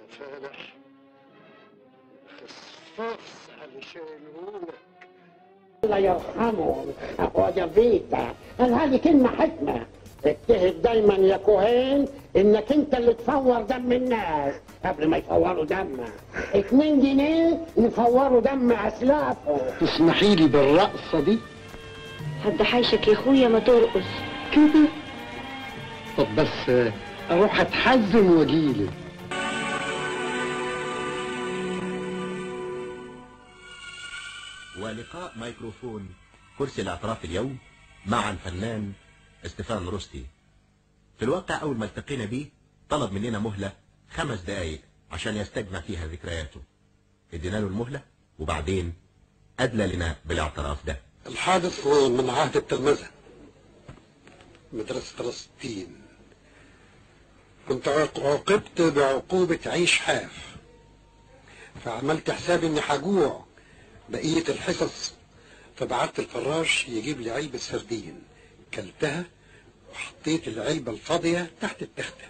فالح خصفص على شيلونك الله يرحمه اخويا بيتا قال هذه كلمة حكمة اجتهد دايما يا كوهين انك انت اللي تفور دم الناس قبل ما يفوروا دمك اتنين جنيه نفوروا دم اسلافه تسمحي لي بالرقصة دي حد حيشك يا اخويا ما ترقص كده طب بس اروح اتحزن واجيلك ولقاء ميكروفون كرسي الاعتراف اليوم مع الفنان استفان روستي في الواقع أول ما التقينا بيه طلب مننا مهلة خمس دقايق عشان يستجمع فيها ذكرياته ادينا له المهلة وبعدين أدلى لنا بالاعتراف ده الحادث هو من عهد التلمذة مدرسة فلسطين كنت عوقبت بعقوبة عيش حاف فعملت حسابي اني هجوع بقية الحصص فبعت الفراش يجيب لي علبة سردين كلتها وحطيت العلبة الفاضية تحت التختة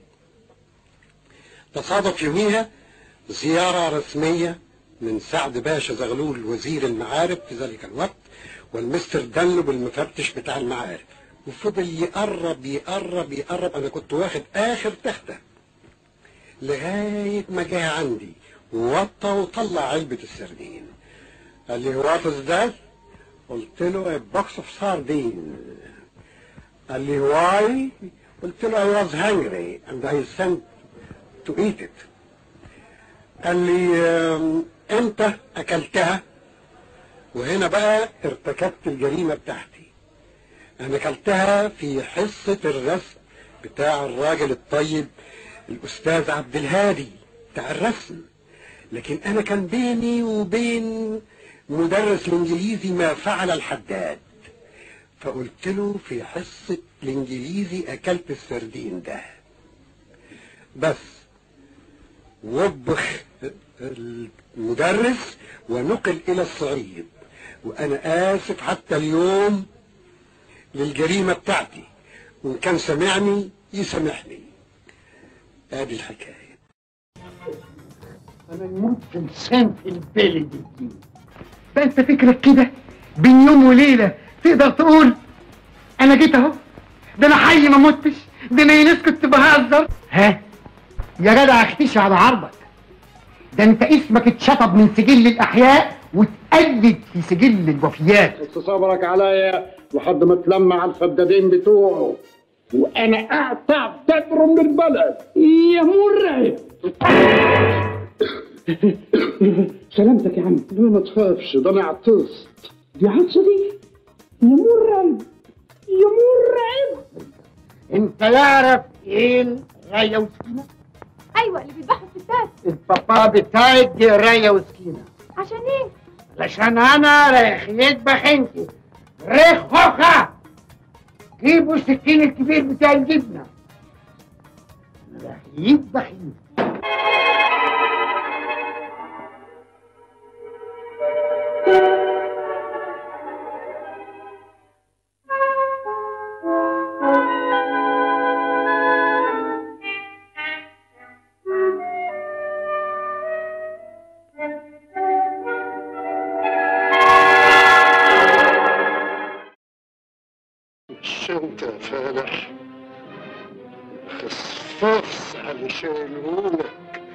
تصادف يوميها زيارة رسمية من سعد باشا زغلول وزير المعارف في ذلك الوقت والمستر دنلب المفتش بتاع المعارف وفضل يقرب يقرب يقرب انا كنت واخد اخر تختة لغاية ما جه عندي ووطى وطلع علبة السردين قال لي وات از ذات قلت له a box of sardines قال لي واي قلت له I was hungry and I sent to eat it قال لي "أم، امتى اكلتها وهنا بقى ارتكبت الجريمة بتاعتي انا اكلتها في حصة الرسم بتاع الراجل الطيب الاستاذ عبد الهادي بتاع الرسم لكن انا كان بيني وبين مدرس الانجليزي ما فعل الحداد فقلت له في حصة الانجليزي اكلت السردين ده بس وبخ المدرس ونقل الى الصعيد وانا اسف حتى اليوم للجريمة بتاعتي وان كان سمعني يسامحني ادي الحكاية انا نموت في لسان في البلد دي بقى انت فكرك كده بين يوم وليله تقدر تقول انا جيت اهو ده انا حي ما متش ده انا ناس كنت بهزر ها يا جدع اختشي على عرضك ده انت اسمك اتشطب من سجل الاحياء واتقلد في سجل الوفيات بس صبرك عليا لحد ما تلمع الفدادين بتوعه وانا اقطع تدر من البلد يا مرعب سلامتك يا عم لا ما تخافش ده انا عطست دي عطسه دي يا مرعب يا مرعب انت يعرف ايه رايه وسكينه ايوه اللي بيذبحوا الستات البابا بتاعك دي رايه وسكينه عشان ايه علشان انا رايح يذبح انت ريخ خوخه جيبوا السكين الكبير بتاع الجبنه رايح يذبح انت مش انت يا فالح خصفص على شيلونك